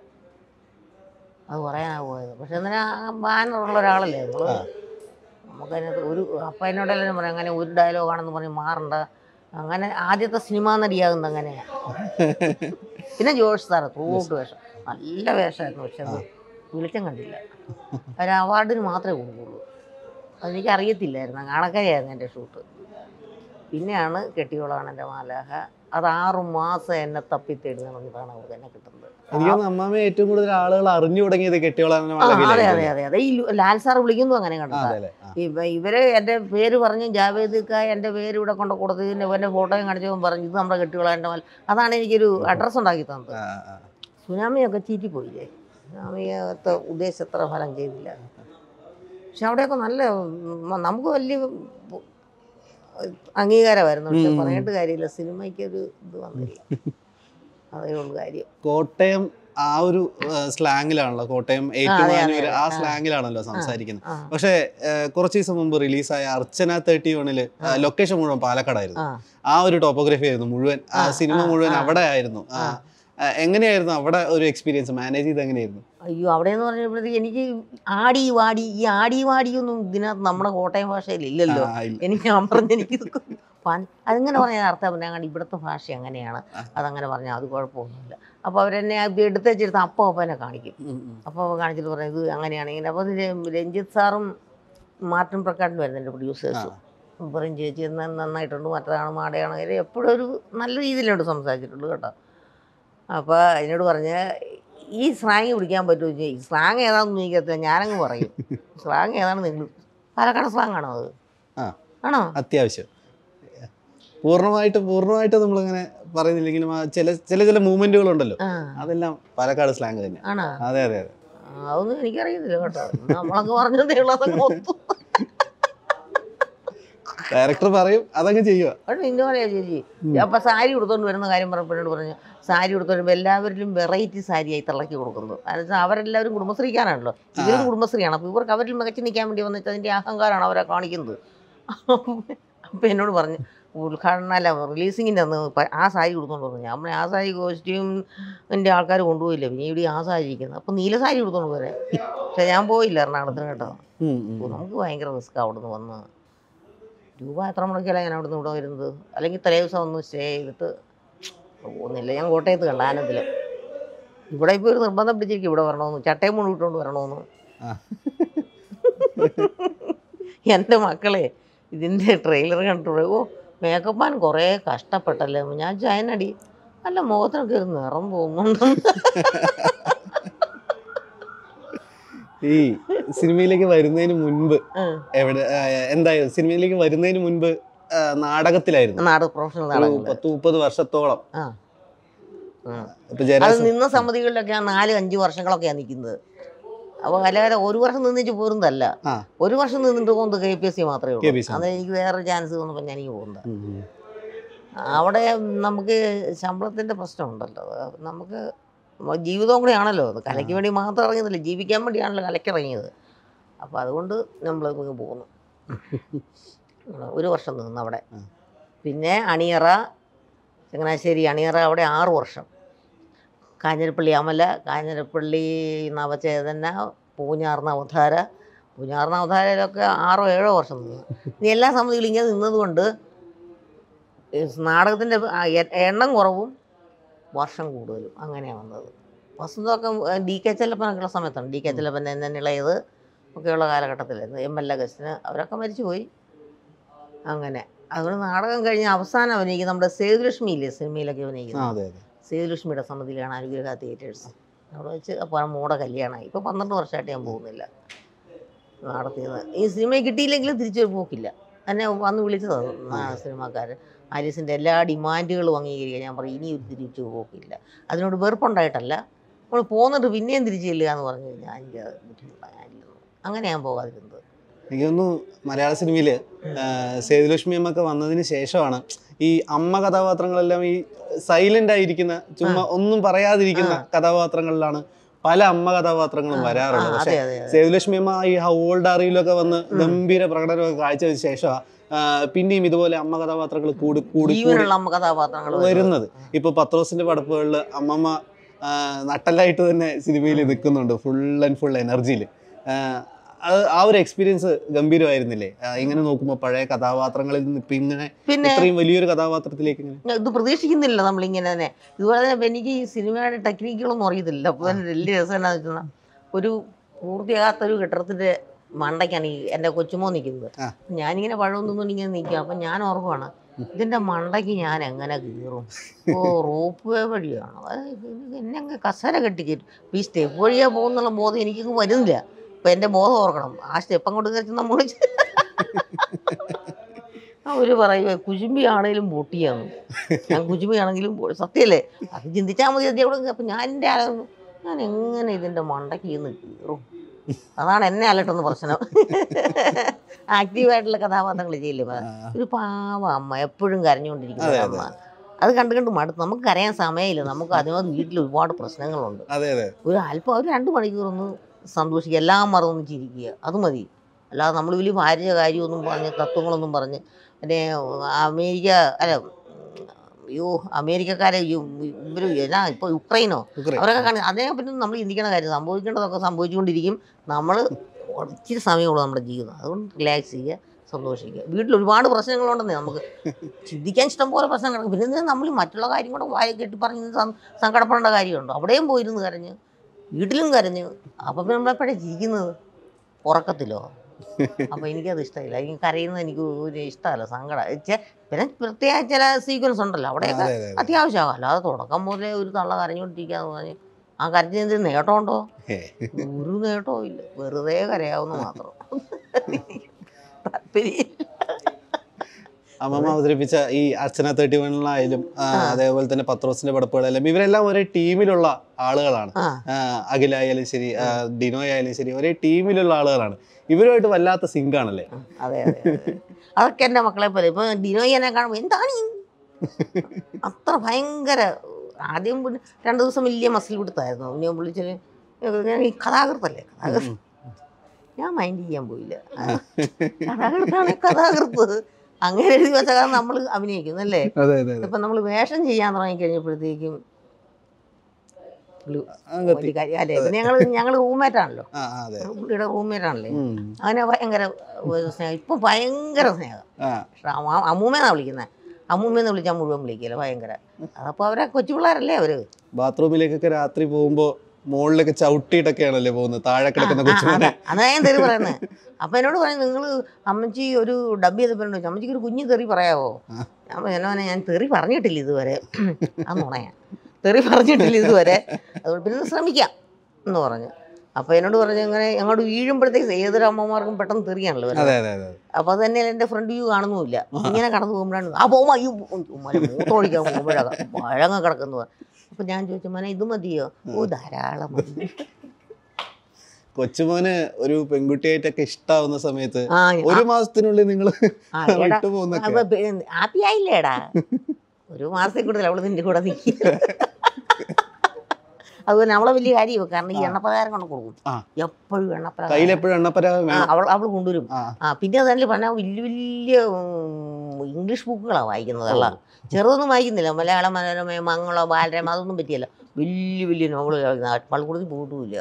അത് പറയാനാ പോയത് പക്ഷെ എന്തിനാ ബാനറുള്ള ഒരാളല്ലേ നമ്മൾ ആ. നമുക്കതിനകത്ത് ഒരു അപ്പം എന്നോടെല്ലാം പറയാം അങ്ങനെ ഒരു ഡയലോഗാണെന്ന് പറഞ്ഞ് മാറണ്ട അങ്ങനെ ആദ്യത്തെ സിനിമാ നടിയാകുന്നത് അങ്ങനെയാണ് പിന്നെ ജോഷ് സാറ് തൂട്ട് വേഷം നല്ല വേഷമായിരുന്നു പക്ഷെ അത് വെളിച്ചം കണ്ടില്ല ഒരു അവാർഡിന് മാത്രമേ കൊടുക്കുള്ളൂ അതെനിക്ക് അറിയത്തില്ലായിരുന്നു കാണക്കരയായിരുന്നു എൻ്റെ ഷൂട്ട് പിന്നെയാണ് കെട്ടിയോളാണ് എൻ്റെ മാലാഹ അത് ആറു മാസം എന്നെ തപ്പിത്തേടുന്ന പറഞ്ഞിട്ടാണ് അവർക്ക് എന്നെ കിട്ടുന്നത് എനിക്ക് തോന്നുന്നു അമ്മാമയെ ഏറ്റവും കൂടുതൽ ആളുകൾ അറിഞ്ഞു തുടങ്ങിയത് കെട്ടിയോളാണ് ആ, അതെ അതെ അതെ അതെ ഈ ലു- ലാൽ സാർ വിളിക്കുന്നു അങ്ങനെ കണ്ടത് അതെ ആ. ഇവ ഇവര് എൻ്റെ പേര് പറഞ്ഞ് ജാവേദ് ക എൻ്റെ പേര് ഇവിടെ കൊണ്ട് കൊടുത്തതിന് ഇവൻ്റെ ഫോട്ടോയും കാണിച്ചപ്പോൾ പറഞ്ഞു ഇത് നമ്മുടെ കെട്ടിയോളാ എൻ്റെ മല അത് എനിക്കൊരു അഡ്രസ്സ് ഉണ്ടാക്കി തന്നത് ആ, ആ. സുനാമിയൊക്കെ ചീറ്റിപ്പോയില്ലേ സുനാമിയത്തെ ഉദ്ദേശത്ര ഫലം ചെയ്തില്ല പക്ഷെ അവിടെയൊക്കെ നല്ല ഉം, നമുക്ക് വലിയ ഉം, അംഗീകാരമായിരുന്നു പക്ഷെ ഉം. പറഞ്ഞിട്ട് കാര്യമില്ല സിനിമയ്ക്ക് ഒരു ഇത് വന്നില്ല അതേ ഉള്ളൂ കാര്യം കോട്ടയം ആ ഒരു സ്ലാങ്ങിലാണല്ലോ കോട്ടയം അതെ, ഏറ്റുമാനൂർ അതെ. ആ ആ. സ്ലാങ്ങിലാണല്ലോ സംസാരിക്കുന്നത് ആ പക്ഷേ ഏഹ്, കുറച്ച് ദിവസം മുമ്പ് റിലീസായ അർച്ചന തേർട്ടി വണില് ലൊക്കേഷൻ മുഴുവൻ പാലക്കാടായിരുന്നു ആ ആ ഒരു ടോപ്പോഗ്രഫി ആയിരുന്നു മുഴുവൻ ആ ആ, സിനിമ ആ, മുഴുവൻ ആ. അവിടെ ആയിരുന്നു ആ, ആ. ആ, എങ്ങനെയായിരുന്നു അവിടെ ഒരു എക്സ്പീരിയൻസ് മാനേജ് ചെയ്ത് എങ്ങനെയായിരുന്നു അയ്യോ അവിടെ എന്ന് പറഞ്ഞപ്പോഴത്തേക്ക് എനിക്ക് ആടി വാടി ഈ ആടി വാടിയൊന്നും ഇതിനകത്ത് നമ്മുടെ കോട്ടയം ഭാഷയിൽ ഇല്ലല്ലോ ആ, ഇല്ല. എനിക്ക് ഞാൻ പറഞ്ഞ എനിക്ക് ഇത് പാൻ- അതിങ്ങനെ പറഞ്ഞ അർത്ഥം പറഞ്ഞാൽ ഇവിടുത്തെ ഭാഷ എങ്ങനെയാണ് അതങ്ങനെ പറഞ്ഞാൽ അത് കുഴപ്പമൊന്നുമില്ല അപ്പോൾ അവരെന്നെ അത് എടുത്ത് വെച്ചെടുത്ത് അപ്പം അപ്പനെ കാണിക്കും ഉം, ഉം. അപ്പോൾ കാണിച്ചിട്ട് പറയും ഇത് അങ്ങനെയാണ് ഇങ്ങനെ അപ്പോൾ ഇത് രഞ്ജിത്ത് സാറും മാർട്ടിൻ പ്രക്കാട്ടിനും വരുന്നു എൻ്റെ പ്രൊഡ്യൂസേഴ്സും പറയും ചേച്ചി എന്നാ നന്നായിട്ടുണ്ട് മറ്റതാണ് മാടയാണ് ഇത് എപ്പോഴും ഒരു നല്ല രീതിയിലുണ്ട് സംസാരിച്ചിട്ടുള്ളൂ കേട്ടോ അപ്പോൾ എന്നോട് പറഞ്ഞ് ഈ സ്ലാങ് പിടിക്കാൻ പറ്റുമോ ചോദിച്ചു ഈ സ്ലാങ് ഏതാണെന്ന് എനിക്കത്തില്ല ഞാനങ്ങ് പറയും സ്ലാങ് ഏതാണ് നിങ്ങൾ പാലക്കാട് സ്ലാങ് ആണോ അത് ആ. ആണോ അത്യാവശ്യം പൂർണ്ണമായിട്ട് പൂർണ്ണമായിട്ട് നമ്മളിങ്ങനെ പറയുന്നില്ലെങ്കിലും ആ ചില ചില ചില മൂവ്മെന്റുകൾ ഉണ്ടല്ലോ ആ അതെല്ലാം പാലക്കാട് സ്ലാങ് തന്നെ ആണോ അതെ അതെ അതെ ആ, അതൊന്നും എനിക്കറിയത്തില്ല കേട്ടോ നമ്മളങ്ങ് പറഞ്ഞതേ ഉള്ളൂ അതങ്ങ് ഒത്തു ഡയറക്ടർ പറയും അതങ്ങ് ചെയ്യുക അവിടെ ഇന്ന പറയാ ചേച്ചി അപ്പൊ സാരി ഉടുത്തോണ്ട് വരുന്ന കാര്യം പറഞ്ഞപ്പോഴോട് പറഞ്ഞു സാരി ഉടുത്തോണ്ട് വരുമ്പോൾ എല്ലാവരിലും വെറൈറ്റി സാരിയായി തിളക്കി കൊടുക്കുന്നു കാരണം വെച്ചാൽ അവരെല്ലാവരും കുടുംബശ്രീക്കാരാണല്ലോ ഇവരും കുടുംബശ്രീയാണ് അപ്പോൾ ഇവർക്ക് അവരിൽ മികച്ചു നിൽക്കാൻ വേണ്ടി വന്നിട്ട് അതിൻ്റെ അഹങ്കാരമാണ് അവരെ കാണിക്കുന്നത് അപ്പം എന്നോട് പറഞ്ഞു ഉദ്ഘാടന അല്ല റിലീസിങ്ങിൻ്റെ അന്ന് പ- ആ സാരി കൊടുത്തോണ്ട് പറഞ്ഞു ഞാൻ പറഞ്ഞു, ആ സാരി കോസ്റ്റ്യൂം എൻ്റെ ആൾക്കാർ കൊണ്ടുപോയില്ല പിന്നെ ഇവിടെ ആ സാരി ഇരിക്കുന്നത് അപ്പം നീല സാരി കൊടുത്തോണ്ട് പോരെ പക്ഷെ ഞാൻ പോയില്ല എറണാകുളത്തിന് കേട്ടോ ഉം, ഉം. ഓ, നമുക്ക് ഭയങ്കര റിസ്ക് അവിടുന്ന് വന്ന് രൂപ എത്ര മുടക്കിയാലും ഞാൻ അവിടുന്ന് ഇവിടെ വരുന്നത് അല്ലെങ്കിൽ തലേ ദിവസം ഒന്ന് സ്റ്റേ ചെയ്തിട്ട് പോകുന്നില്ല ഞാൻ കോട്ടയത്ത് കണ്ടാനത്തിൽ ഇവിടെ ഇപ്പോൾ ഒരു നിർബന്ധം പിടിച്ചിരിക്കും ഇവിടെ വരണമെന്ന് ചട്ടയും മുഴുവൻ ഇട്ടുകൊണ്ട് വരണമെന്ന് ആ. എൻ്റെ മക്കളെ ഇതിൻ്റെ ട്രെയിലർ കണ്ടിട്ട് ഓ മേക്കപ്പ് മാൻ കുറേ കഷ്ടപ്പെട്ടല്ലേ ഞാൻ ചൈനടി അല്ല മുഖത്തിനൊക്കെ ഒരു നിറം തോന്നുന്നുണ്ട് ഈ സിനിമയിലേക്ക് വരുന്നതിന് മുൻപ് ഉം. എവിടെ ആ, എന്തായാലും സിനിമയിലേക്ക് വരുന്നതിന് മുൻപ് ആ, നാടകത്തിലായിരുന്നു നാട് പ്രൊഫഷണൽ ഒരു നാടകങ്ങൾ പത്ത് മുപ്പത് വർഷത്തോളം ആ ഉം. ഇപ്പൊ അത് ജയരാജ് നിന്ന സമിതികളിലൊക്കെ ആ നാല് അഞ്ച് വർഷങ്ങളൊക്കെയാണ് നിൽക്കുന്നത് അപ്പോൾ അല്ലാതെ ഒരു വർഷം നിന്നിച്ച് പോരുന്നതല്ല ആ. ഒരു വർഷം നിന്നിട്ട് പോകുന്നത് കെ പി എസ് സി മാത്രമേ ഉള്ളൂ KPSC. അത് എനിക്ക് വേറെ ചാൻസ് തോന്നുമ്പോൾ ഞാൻ എനിക്ക് പോകുന്നത് ഉം, ഉം. അവിടെ നമുക്ക് ശമ്പളത്തിൻ്റെ പ്രശ്നമുണ്ടല്ലോ അത് നമുക്ക് ജീവിതവും കൂടെ ആണല്ലോ അത് കലയ്ക്ക് വേണ്ടി മാത്രം ഇറങ്ങിയതല്ല ജീവിക്കാൻ വേണ്ടിയാണല്ലോ കലയ്ക്ക് ഇറങ്ങിയത് അപ്പോൾ അതുകൊണ്ട് നമ്മൾ ഇങ്ങ് പോകുന്നു ഒരു വർഷം നിന്നു അവിടെ ആ. പിന്നെ അണിയറ ചങ്ങനാശ്ശേരി അണിയറ അവിടെ ആറ് വർഷം കാഞ്ഞിരപ്പള്ളി അമല കാഞ്ഞിരപ്പള്ളി നവചേതന പൂഞ്ഞാർ നവധാര പൂഞ്ഞാർ നവധാരയിലൊക്കെ ആറോ ഏഴോ വർഷം നിന്നു ഇനി എല്ലാ സമിതികളും ഇങ്ങനെ നിന്നതുകൊണ്ട് ഈ നാടകത്തിൻ്റെ എണ്ണം കുറവും വർഷം കൂടുതലും അങ്ങനെയാണ് വന്നത് വസന്തമൊക്കെ ഡി കെ ചെല്ലപ്പനൊക്കെയുള്ള സമയത്താണ് ഡി കെ ചെല്ലപ്പൻ എന്നെ ഇളയത് ഒക്കെയുള്ള കാലഘട്ടത്തിലായിരുന്നു എം എൽ അഗസ്റ്റിന് അവരൊക്കെ മരിച്ചുപോയി അങ്ങനെ അതുകൊണ്ട് നാടകം കഴിഞ്ഞ് അവസാനം അഭിനയിക്കുന്ന നമ്മുടെ സേതുലക്ഷ്മി ഇല്ലേ സിനിമയിലൊക്കെ ആ അഭിനയിക്കുന്നത് അതെ അതെ സേതുലക്ഷ്മിയുടെ സമിതിയിലാണ് അനുഗ്രഹ തിയേറ്റേഴ്സ് അവിടെ വെച്ച് അപ്പോൾ മോടെ കല്യാണമായി ഇപ്പോൾ പന്ത്രണ്ട് വർഷമായിട്ട് ഞാൻ പോകുന്നില്ല നടത്തിയത് ഈ സിനിമ കിട്ടിയില്ലെങ്കിലും തിരിച്ചു പോക്കില്ല എന്നെ വന്ന് വിളിച്ചതാണ് സിനിമാക്കാർ ആലീസിൻ്റെ എല്ലാ ഡിമാൻഡുകളും അംഗീകരിക്കുക ഞാൻ പറയും ഇനി ഒരു തിരിച്ചു പോക്കില്ല അതിനോട് വെറുപ്പുണ്ടായിട്ടല്ല നമ്മൾ പോന്നിട്ട് പിന്നെയും തിരിച്ചു ചെല്ലുക എന്ന് പറഞ്ഞു കഴിഞ്ഞാൽ എനിക്ക് അത് ബുദ്ധിമുട്ടായിരുന്നു അങ്ങനെ ഞാൻ പോകാതിരുന്നത് എനിക്ക് തോന്നുന്നു മലയാള സിനിമയിൽ സേതുലക്ഷ്മി അമ്മക്ക് വന്നതിന് ശേഷമാണ് ഈ അമ്മ കഥാപാത്രങ്ങളെല്ലാം ഈ സൈലന്റ് ആയിരിക്കുന്ന ചുമ്മാ ഒന്നും പറയാതിരിക്കുന്ന കഥാപാത്രങ്ങളിലാണ് പല അമ്മ കഥാപാത്രങ്ങളും ആ, വരാറുള്ളത് ആ, പക്ഷെ അതെ അതെ അതെ സേതുലക്ഷ്മി അമ്മ ഈ ഓൾഡ് അറിയിലൊക്കെ വന്ന് ഗംഭീര പ്രകടനമൊക്കെ കാഴ്ചവെച്ച ശേഷമാണ് പിന്നെയും ഇതുപോലെ അമ്മ കഥാപാത്രങ്ങൾ കൂടി കൂടി കൂടി ജീവനുള്ള അമ്മ കഥാപാത്രങ്ങൾ വരുന്നത് ഇപ്പൊ പത്രോസിന്റെ പടപ്പുകളിൽ അമ്മമ്മ ആ, നട്ടലായിട്ട് തന്നെ സിനിമയിൽ നിൽക്കുന്നുണ്ട് ഫുൾ ആൻഡ് ഫുൾ എനർജിയിൽ അത് ആ ഒരു എക്സ്പീരിയൻസ് ഗംഭീരമായിരുന്നില്ലേ ആ, ഇങ്ങനെ നോക്കുമ്പോൾ പഴയ കഥാപാത്രങ്ങളിൽ നിന്ന് ഇപ്പൊ ഇങ്ങനെ പിന്നെ ഇത്രയും വലിയൊരു കഥാപാത്രത്തിലേക്ക് ഇങ്ങനെ ഇത് പ്രതീക്ഷിക്കുന്നില്ല നമ്മളിങ്ങനെ തന്നെ ഇതുപോലെ തന്നെ ഇപ്പം എനിക്ക് ഈ സിനിമയുടെ ടെക്നിക്കുകളൊന്നും അറിയത്തില്ല അപ്പോൾ തന്നെ വലിയ രസം എന്നാന്ന് വെച്ചാൽ ഒരു പൂർത്തിയാകാത്തൊരു കെട്ടിടത്തിൻ്റെ മണ്ടയ്ക്കാണ് ഈ എൻ്റെ കൊച്ചുമോ നിൽക്കുന്നത് ആ. ഞാനിങ്ങനെ പഴമൊന്നും ഇങ്ങനെ നിൽക്കുക അപ്പം ഞാൻ ഓർക്കുവാണ് ഇതിൻ്റെ മണ്ടയ്ക്ക് ഞാൻ എങ്ങനെ കീറും ഓ റോപ്പ് വേ വഴിയാണ് അത് ഇത് എന്നെ അങ്ങ് കസര കെട്ടിക്കയറ്റും ഈ സ്റ്റെപ്പ് വഴിയാ പോകുന്നുള്ള ബോധം എനിക്കങ്ങ് വരുന്നില്ല അപ്പം എൻ്റെ ബോധം ഓർക്കണം ആ സ്റ്റെപ്പ് അങ്ങോട്ട് കയറ്റി നമ്മൾ അവർ പറയുക കുശുമ്പി ആണെങ്കിലും പൊട്ടിയാണ് ഞാൻ കുശുമ്പി ആണെങ്കിലും പൊ- സത്യമല്ലേ അത് ചിന്തിച്ചാൽ മതി അതേ കൂടെ അപ്പം ഞാൻ എൻ്റെ ആലോചന ഞാൻ എങ്ങനെ ഇതിൻ്റെ മണ്ടയ്ക്ക് ഇന്ന് കീറും അതാണ് എന്നെ അലട്ടുന്ന പ്രശ്നം ആക്റ്റീവായിട്ടുള്ള കഥാപാത്രങ്ങൾ ചെയ്യില്ലേ ആ, ഒരു പാവ അമ്മ എപ്പോഴും കരഞ്ഞുകൊണ്ടിരിക്കുന്ന അതെ, ഒരു അമ്മ അത് കണ്ട് കണ്ട് മടുത്ത് നമുക്ക് കരയാൻ സമയമില്ല നമുക്ക് അതിനകത്ത് വീട്ടിൽ ഒരുപാട് പ്രശ്നങ്ങളുണ്ട് അതെ അതെ ഒരു അല്പം ഒരു രണ്ട് മണിക്കൂറൊന്ന് സന്തോഷിക്കുക എല്ലാം മറന്നൊന്ന് ചിരിക്കുക അത് മതി അല്ലാതെ നമ്മൾ വലിയ ഭാര്യ കാര്യമൊന്നും പറഞ്ഞ് തത്വങ്ങളൊന്നും പറഞ്ഞ് പിന്നെ അമേരിക്ക അല്ല അയ്യോ അമേരിക്കക്കാരെ ഈ ഇവർ എന്നാ ഇപ്പോൾ യുക്രൈനോ ഉക്രൈൻ. അവരൊക്കെ കാണി അതിനെ പറ്റി നമ്മൾ ചിന്തിക്കേണ്ട കാര്യം സംഭവിക്കേണ്ടതൊക്കെ സംഭവിച്ചുകൊണ്ടിരിക്കും നമ്മൾ ഇച്ചിരി സമയമുള്ളൂ നമ്മുടെ ജീവിതം അതുകൊണ്ട് റിലാക്സ് ചെയ്യുക സന്തോഷിക്കുക വീട്ടിൽ ഒരുപാട് പ്രശ്നങ്ങളുണ്ടെന്നേ നമുക്ക് ചിന്തിക്കാൻ ഇഷ്ടം പോലെ പ്രശ്നം കിടക്കും പിന്നെ എന്തിനാ നമ്മൾ മറ്റുള്ള കാര്യം കൂടെ വായ കെട്ടി പറഞ്ഞ് സം- സങ്കടപ്പെടേണ്ട കാര്യമുണ്ടോ അവിടെയും പോയിരുന്ന് കരഞ്ഞ് വീട്ടിലും കരഞ്ഞ് അപ്പം പിന്നെ നമ്മളെപ്പോഴേ ചിരിക്കുന്നത് ഉറക്കത്തിലോ അപ്പോൾ എനിക്കത് ഇഷ്ടമില്ല എനിക്ക് കരയുന്നത് എനിക്ക് ഒരു ഇഷ്ടമല്ല സങ്കടം ചെ- പിന്നെ പ്രത്യേക ചില സീക്വൻസ് ഉണ്ടല്ലോ അവിടെയൊക്കെ അതെ അതെ അത്യാവശ്യമാണ് അല്ലാതെ തുടക്കം മുതലേ ഒരു തള്ള കരഞ്ഞുകൊണ്ടിരിക്കാന്ന് പറഞ്ഞ് ആ കരഞ്ഞതിന് നേട്ടമുണ്ടോ ഏ. ഒരു നേട്ടവും ഇല്ല വെറുതെ കരയാവുന്ന മാത്രം താല്പര്യം അമ്മമ്മ അവതരിപ്പിച്ച ഈ അർച്ചന തേർട്ടി വണ്ണിലായാലും അതേപോലെ തന്നെ പത്രോസിന്റെ പടപ്പുകളായാലും ഇവരെല്ലാം ഒരേ ടീമിലുള്ള ആളുകളാണ് ആ ആ, അഖിലായാലും ശരി ആ, ഡിനോ ആയാലും ശരി ഒരേ ടീമിലുള്ള ആളുകളാണ് ഇവരുമായിട്ട് വല്ലാത്ത സിങ്ക് ആണല്ലേ അതെ അതെ അതെ. അതൊക്കെ എൻ്റെ മക്കളെ പോലെ ഇപ്പൊ ഡിനോയ്യനെ കാണുമ്പോൾ എന്താണ് ഈ അത്ര ഭയങ്കര ആദ്യം പിന്നെ രണ്ട് ദിവസം വലിയ മസിൽ പിടുത്തായിരുന്നു ഞാൻ വിളിച്ചത് ഞാൻ ഈ കഥാകൃത്തല്ലേ കഥാകൃത്ത് ഞാൻ മൈൻഡ് ചെയ്യാൻ പോയില്ല കഥാകൃത്താണ് കഥാകൃത്ത് അങ്ങനെ എഴുതി വെച്ച കാരണം നമ്മൾ അഭിനയിക്കുന്നു അല്ലേ അതെ അതെ ഇപ്പം നമ്മൾ വേഷം ചെയ്യാൻ തുടങ്ങി കഴിഞ്ഞപ്പോഴത്തേക്കും ഒരു വലിയ കാര്യം അല്ലേ പിന്നെ ഞങ്ങൾ ഞങ്ങൾ റൂംമേറ്റ് ആണല്ലോ ആ ആ, അതെ പുള്ളിയുടെ റൂംമേറ്റ് ആണല്ലേ ഉം. അങ്ങനെ ഭയങ്കര ഒരു സ്നേഹം ഇപ്പം ഭയങ്കര സ്നേഹം ആ പക്ഷെ അമ്മ- അമ്മൂമ്മേന്നാ വിളിക്കുന്നത് അമ്മൂമ്മേന്ന് വിളിച്ചാൽ മുഴുവൻ വിളിക്കില്ല ഭയങ്കര അതപ്പോൾ അവരെ കൊച്ചു പിള്ളേരല്ലേ അവര് ബാത്റൂമിലേക്കൊക്കെ രാത്രി പോകുമ്പോ മുകളിലൊക്കെ ചവിട്ടിയിട്ടൊക്കെയാണല്ലേ പോകുന്നത് താഴെ കിടക്കുന്ന കൊച്ചുമോനെ അതാ ഞാൻ തെറി പറയുന്നത് അപ്പം എന്നോട് പറയും നിങ്ങൾ അമ്മച്ചി ഒരു ഡബ് ചെയ്തപ്പോഴുണ്ട് അമ്മച്ചിക്ക് ഒരു കുഞ്ഞു തെറി പറയാവോ ഞാൻ പറഞ്ഞു, എന്നോനെ ഞാൻ തെറി പറഞ്ഞിട്ടില്ല ഇതുവരെ ആ നുണയാ തെറി പറഞ്ഞിട്ടില്ല ഇതുവരെ അതുകൊണ്ട് പിന്നെ ശ്രമിക്കാം എന്ന് പറഞ്ഞു അപ്പോൾ എന്നോട് പറഞ്ഞു ഇങ്ങനെ അങ്ങോട്ട് വീഴുമ്പോഴത്തേക്ക് ഏതൊരു അമ്മമാർക്കും പെട്ടെന്ന് തെറിയാണല്ലോ വരുന്നത്. അതെ അതെ അതെ അപ്പോൾ അത് തന്നെ എൻ്റെ ഫ്രണ്ട് വ്യൂ കാണുന്നുമില്ല ഇങ്ങനെ കടന്നു പോകുമ്പോഴാണ് ആ പോകുമ്പോൾ അയ്യോ മൂത്തൊഴിക്കാൻ പോകുമ്പോഴാണ് പഴങ്ങ കിടക്കുന്നത് അപ്പോൾ ഞാൻ ചോദിച്ചു മോനെ ഇത് മതിയോ ഓ ധാരാളം മതി കൊച്ചുമോന് ഒരു പെൺകുട്ടിയായിട്ടൊക്കെ ഇഷ്ടാവുന്ന സമയത്ത് ആ ഒരു മാസത്തിനുള്ളിൽ നിങ്ങൾ ആ, എടാ, വിട്ടു പോകുന്നൊക്കെ ഹാപ്പി ആയില്ലേടാ ഒരു മാസത്തിൽ കൂടുതൽ അവള് നിന്റെ കൂടെ നിൽക്കില്ല അതുപോലെ അവളെ വലിയ കാര്യമാണ് കാരണം ഈ എണ്ണപ്പലഹാരം കൊണ്ട് കൊടുക്കും ആ. എപ്പോഴും എണ്ണപ്പലഹാരം കയ്യിൽ എപ്പോഴും എണ്ണപ്പരാ ആ, വേണം അവൾ അവൾ കൊണ്ടുവരും ആ ആ പിന്നെ അതല്ല പറഞ്ഞാൽ വലിയ വലിയ ഉം, ഇംഗ്ലീഷ് ബുക്കുകളാണ് വായിക്കുന്നത് അല്ല ചെറുതൊന്നും വായിക്കുന്നില്ല മലയാളം മനോരമ മംഗളോ ബാലരമ അതൊന്നും പറ്റിയല്ല വലിയ വലിയ നോവൽ പള്ളിക്കൂടത്തിൽ പോയിട്ടുമില്ല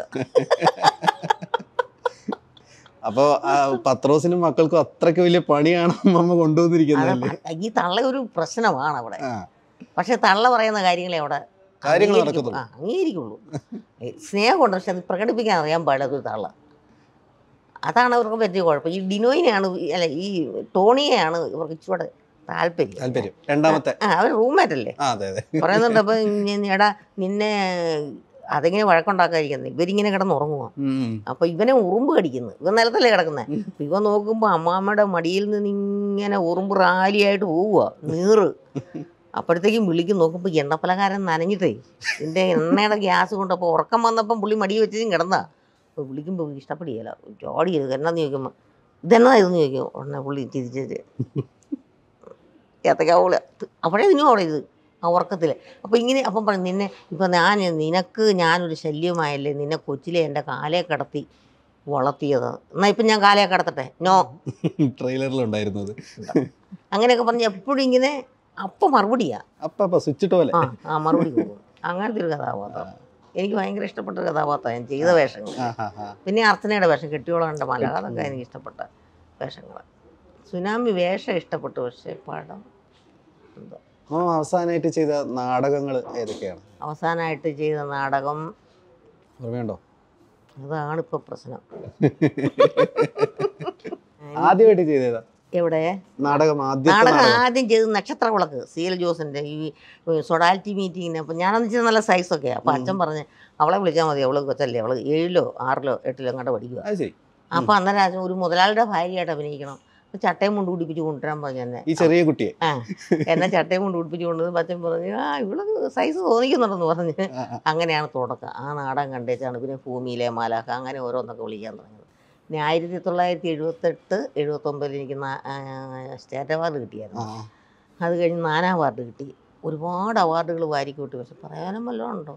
അപ്പൊ ആ പത്രോസിനും മക്കൾക്കും അത്രയ്ക്ക് വലിയ പണിയാണ് അമ്മമ്മ അത് കൊണ്ടുവന്നിരിക്കുന്നത് പ- ഈ തള്ള ഒരു പ്രശ്നമാണ് അവിടെ ആ പക്ഷെ തള്ള പറയുന്ന കാര്യങ്ങളെ അവിടെ കാര്യങ്ങൾ അംഗീകരിക്കും. നടക്കത്തുള്ളൂ. ആ, അംഗീകരിക്കുള്ളൂ ഏ, സ്നേഹമുണ്ട് പക്ഷെ അത് പ്രകടിപ്പിക്കാൻ അറിയാൻ പാടില്ലാത്ത ഒരു തള്ള അതാണ് അവർക്ക് പറ്റിയ കുഴപ്പം ഈ ഡിനോയിനെയാണ് ഈ- അല്ല ഈ ടോണിയെയാണ് ഇവർക്ക് ഇച്ചിരി താല്പര്യം താല്പര്യം രണ്ടാമത്തെ ആ അവർ റൂംമേറ്റ് അല്ലേ ആ അതെ അതെ പറയുന്നുണ്ട് അപ്പം എടാ നിന്നെ അതെങ്ങനെ വഴക്കുണ്ടാക്കാതിരിക്കുന്നത് ഇവരിങ്ങനെ കിടന്ന് ഉറങ്ങുക ഉം. അപ്പോൾ ഇവനെ ഉറുമ്പ് കടിക്കുന്നു ഇവൻ നിലത്തല്ലേ കിടക്കുന്നത് ഇവൻ നോക്കുമ്പോൾ അമ്മാമ്മയുടെ മടിയിൽ നിന്ന് ഇങ്ങനെ ഉറുമ്പ് റാലിയായിട്ട് പോവുക നീറ് അപ്പോഴത്തേക്കും വിളിക്കും നോക്കുമ്പോൾ എണ്ണപ്പലകാരൻ നനഞ്ഞിട്ടേ ഇതിൻ്റെ എണ്ണയുടെ ഗ്യാസ് കൊണ്ട് അപ്പോൾ ഉറക്കം വന്നപ്പം പുള്ളി മടി വെച്ചും കിടന്നാ അപ്പോൾ വിളിക്കുമ്പോൾ പുള്ളി ഇഷ്ടപ്പെടില്ല ചോടിയത് എന്നാന്ന് ചോദിക്കുമ്പോൾ ഇതെന്നാ ഇതെന്ന് ചോദിക്കും ഉടനെ പുള്ളി തിരിച്ചിട്ട് ഏത്തക്കാവൂല അപ്പോഴേ നിന്നു അവിടെ ഇത് ആ ഉറക്കത്തിൽ അപ്പോൾ ഇങ്ങനെ അപ്പം പറയും നിന്നെ ഇപ്പം ഞാൻ നിനക്ക് ഞാനൊരു ശല്യമായല്ലേ നിന്നെ കൊച്ചിലെ എൻ്റെ കാലേ കിടത്തി വളർത്തിയത് എന്നാൽ ഇപ്പം ഞാൻ കാലേ കിടത്തട്ടെ നോ ട്രെയിലറിലുണ്ടായിരുന്നത് അങ്ങനെയൊക്കെ പറഞ്ഞ് എപ്പോഴും ഇങ്ങനെ അപ്പം മറുപടിയാ അപ്പ അപ്പ സ്വിച്ചിട്ട് പോലെ ആ ആ മറുപടി പോകും അങ്ങനത്തെ ഒരു കഥാപാത്രം എനിക്ക് ഭയങ്കര ഇഷ്ടപ്പെട്ട ഒരു കഥാപാത്രം ഞാൻ ചെയ്ത വേഷങ്ങൾ ആ, ആ, ആ. പിന്നെ അർച്ചനയുടെ വേഷം കെട്ടിയോളണ്ട മല അതൊക്കെ എനിക്ക് ഇഷ്ടപ്പെട്ട വേഷങ്ങൾ സുനാമി വേഷം ഇഷ്ടപ്പെട്ടു പക്ഷേ പടം എന്തോ അമ്മ അവസാനമായിട്ട് ചെയ്ത നാടകങ്ങൾ ഏതൊക്കെയാണ് അവസാനമായിട്ട് ചെയ്ത നാടകം ഓർമ്മയുണ്ടോ അതാണ് ഇപ്പോൾ പ്രശ്നം ആദ്യമായിട്ട് ചെയ്തേതാ എവിടെ നാടകം ആദ്യത്തെ നാടകം നാടകം ആദ്യം ചെയ്ത് നക്ഷത്ര വിളക്ക് സി എൽ ജോസിൻ്റെ ഈ സൊഡാലിറ്റി മീറ്റിങ്ങിന് അപ്പം ഞാനെന്ന് വെച്ചാൽ നല്ല സൈസൊക്കെ അപ്പോൾ അച്ഛൻ പറഞ്ഞ് അവളെ വിളിച്ചാൽ മതി അവള് കൊച്ചല്ലേ അവള് ഏഴിലോ ആറിലോ എട്ടിലോ അങ്ങോട്ട് പഠിക്കുക അത് ശരി അപ്പോൾ അന്നേരം അച്ഛൻ ഒരു മുതലാളിയുടെ ഭാര്യയായിട്ട് അഭിനയിക്കണം അപ്പോൾ ചട്ടയും കൊണ്ട് പിടിപ്പിച്ച് കൊണ്ടുവരാൻ പറഞ്ഞു എന്നെ ഈ ചെറിയ കുട്ടിയെ ആ എന്നെ ചട്ടയും കൊണ്ട് പിടിപ്പിച്ച് കൊണ്ടുവന്ന് അച്ഛൻ പറഞ്ഞു ആ ഇവള് സൈസ് തോന്നിക്കുന്നുണ്ടെന്ന് പറഞ്ഞ് ആ, ആ. അങ്ങനെയാണ് തുടക്കം ആ നാടകം കണ്ടേച്ചാണ് പിന്നെ ഭൂമിയിലെ മാലാഖ അങ്ങനെ ഓരോന്നൊക്കെ വിളിക്കാൻ തുടങ്ങിയത് പിന്നെ ആയിരത്തി തൊള്ളായിരത്തി എഴുപത്തെട്ട് എഴുപത്തൊമ്പതിൽ എനിക്ക് നാ- ആ, സ്റ്റേറ്റ് അവാർഡ് കിട്ടിയായിരുന്നു ആ, അത് കഴിഞ്ഞ് നാനാ അവാർഡ് കിട്ടി ഒരുപാട് അവാർഡുകൾ വാരിക്കൂട്ടി പക്ഷെ പറയാനും വല്ലതും ഉണ്ടോ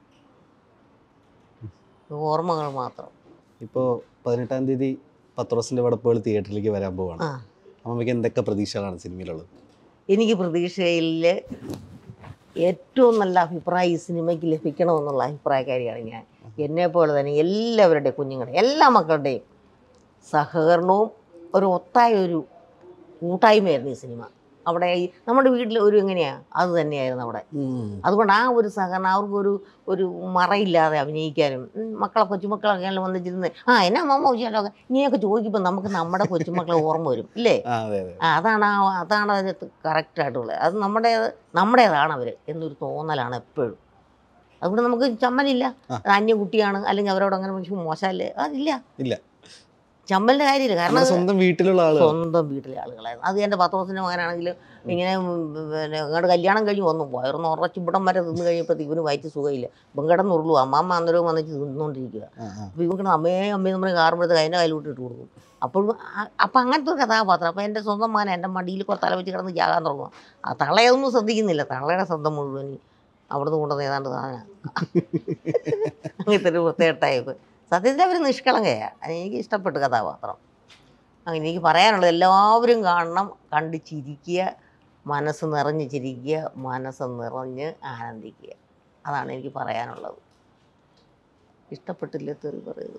ഓർമ്മകൾ മാത്രം ഇപ്പോ പതിനെട്ടാം തീയതി പത്രോസിന്റെ വടപ്പുകൾ തിയേറ്ററിലേക്ക് വരാൻ പോവാണ് ആ അമ്മയ്ക്ക് എന്തൊക്കെ പ്രതീക്ഷകളാണ് സിനിമയിലുള്ളത് എനിക്ക് പ്രതീക്ഷയിൽ ഏറ്റവും നല്ല അഭിപ്രായം ഈ സിനിമയ്ക്ക് ലഭിക്കണമെന്നുള്ള അഭിപ്രായക്കാരിയാണ് ഞാൻ എന്നെപ്പോലെ തന്നെ എല്ലാവരുടെയും കുഞ്ഞുങ്ങളുടെ എല്ലാ മക്കളുടെയും സഹകരണവും ഒരു ഒത്തായ ഒരു കൂട്ടായ്മയായിരുന്നു ഈ സിനിമ അവിടെ ഈ നമ്മുടെ വീട്ടിൽ ഒരു എങ്ങനെയാണ് അത് തന്നെയായിരുന്നു അവിടെ ഉം. അതുകൊണ്ട് ആ ഒരു സഹകരണം അവർക്കൊരു ഒരു മറയില്ലാതെ അഭിനയിക്കാനും ഉം, മക്കളെ കൊച്ചുമക്കളൊക്കെ ആണെങ്കിലും വന്നിരുന്ന് ആ എന്നാ അമ്മ ചോദിച്ചാലോ ഇങ്ങനെയൊക്കെ ചോദിക്കുമ്പോൾ നമുക്ക് നമ്മുടെ കൊച്ചുമക്കളെ ഓർമ്മ വരും ഇല്ലേ ആ, അതെ അതെ ആ, അതാണ് ആ അതാണ് അതിനകത്ത് കറക്റ്റായിട്ടുള്ളത് അത് നമ്മുടെ നമ്മുടേതാണ് അവർ എന്നൊരു തോന്നലാണ് എപ്പോഴും അതുകൊണ്ട് നമുക്ക് ചമ്മലില്ല ആ. അത് അന്യ കുട്ടിയാണ് അല്ലെങ്കിൽ അവരോട് അങ്ങനെ മനുഷ്യൻ മോശമല്ലേ അതില്ല ഇല്ല. ചമ്മലിൻ്റെ കാര്യമില്ല കാരണം നമ്മുടെ സ്വന്തം വീട്ടിലുള്ള ആളുകൾ സ്വന്തം വീട്ടിലെ ആളുകളായിരുന്നു അത് എൻ്റെ പത്തോസിൻ്റെ മകനാണെങ്കിൽ ഇങ്ങനെ ഉം, പിന്നെ അങ്ങോട്ട് കല്യാണം കഴിഞ്ഞ് വന്നു വയറുന്ന് ഉറച്ച് ഇവിടം വരെ തിന്ന് കഴിഞ്ഞപ്പോൾ ഇവന് വയറ്റ് സുഖമില്ല ഇപ്പം കിടന്നുള്ളൂ അമ്മാമ്മ അന്നേരവും വന്നിട്ട് തിന്നുകൊണ്ടിരിക്കുക ആ, ആ. അപ്പോൾ ഇവർക്ക് അമ്മയെ അമ്മയും നമ്മൾ കാറുമ്പോഴത്തെ അതിൻ്റെ കയ്യിലോട്ട് ഇട്ട് കൊടുക്കും അപ്പോഴും ആ- അപ്പം അങ്ങനത്തെ ഒരു കഥാപാത്രം അപ്പോൾ എൻ്റെ സ്വന്തം മകൻ എൻ്റെ മടിയിൽ കുറച്ച് തല വെച്ച് കിടന്ന് ജാകാൻ തുടങ്ങും ആ തള്ളയൊന്നും ശ്രദ്ധിക്കുന്നില്ല തള്ളയുടെ ശ്രദ്ധ മുഴുവൻ അവിടുന്ന് കൊണ്ടുവന്ന് ഏതാണ്ട് സാധനം അങ്ങനത്തെ ഒരു പ്രത്യേക ടൈപ്പ് സത്യത്തിൽ അവർ നിഷ്കളങ്കയാണ് അത് എനിക്ക് ഇഷ്ടപ്പെട്ടു കഥാപാത്രം അങ്ങനെ എനിക്ക് പറയാനുള്ളത് എല്ലാവരും കാണണം കണ്ട് ചിരിക്കുക മനസ്സ് നിറഞ്ഞ് ചിരിക്കുക മനസ്സ് നിറഞ്ഞ് ആനന്ദിക്കുക അതാണ് എനിക്ക് പറയാനുള്ളത് ഇഷ്ടപ്പെട്ടില്ല തെറി പറയുന്നത്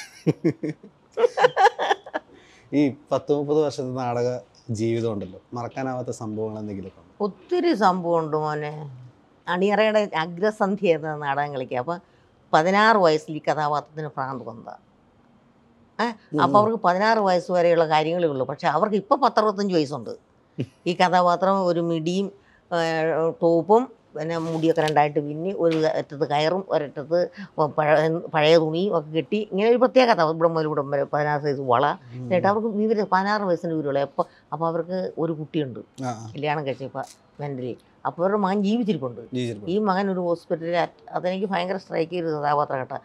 ഈ പത്ത് മുപ്പത് വർഷത്തെ നാടക ജീവിതം ഉണ്ടല്ലോ മറക്കാനാവാത്ത സംഭവങ്ങൾ എന്തെങ്കിലും ഉണ്ടോ? ഒത്തിരി സംഭവമുണ്ട് മോനെ അണിയറയുടെ അഗ്രസന്ധ്യ എന്ന നാടകം കളിക്കുക അപ്പം പതിനാറ് വയസ്സിൽ ഈ കഥാപാത്രത്തിന് ഭ്രാന്ത് വന്നതാണ് അപ്പോൾ അവർക്ക് പതിനാറ് വയസ്സ് വരെയുള്ള കാര്യങ്ങളേ ഉള്ളൂ പക്ഷെ അവർക്ക് ഇപ്പോൾ പത്തറുപത്തഞ്ച് വയസ്സുണ്ട് ഈ കഥാപാത്രം ഒരു മിടിയും ആ, ടോപ്പും പിന്നെ മുടിയൊക്കെ രണ്ടായിട്ട് പിന്നി ഒരു അറ്റത്ത് കയറും ഒരറ്റത്ത് പഴയ പഴയ തുണിയും ഒക്കെ കെട്ടി ഇങ്ങനെ ഒരു പ്രത്യേക കഥ ഇവിടെ മുതൽ ഇവിടെ വരെ പതിനാറ് വയസ്സ് വള എന്നിട്ട് അവർക്ക് വിവരം പതിനാറ് വയസ്സിൻ്റെ വിവരമുള്ള അപ്പോൾ അപ്പോൾ അവർക്ക് ഒരു കുട്ടിയുണ്ട് ആ, ആ. കല്യാണം കഴിച്ചപ്പോൾ മെൻ്റലി അപ്പോൾ അവരുടെ മകൻ ജീവിച്ചിരിപ്പുണ്ട് ജീവിച്ചിരിപ്പുണ്ട്. ഈ മകൻ ഒരു ഹോസ്പിറ്റലിൽ അറ്റ്- അതെനിക്ക് ഭയങ്കര സ്ട്രൈക്ക് ചെയ്ത കഥാപാത്രം കേട്ടോ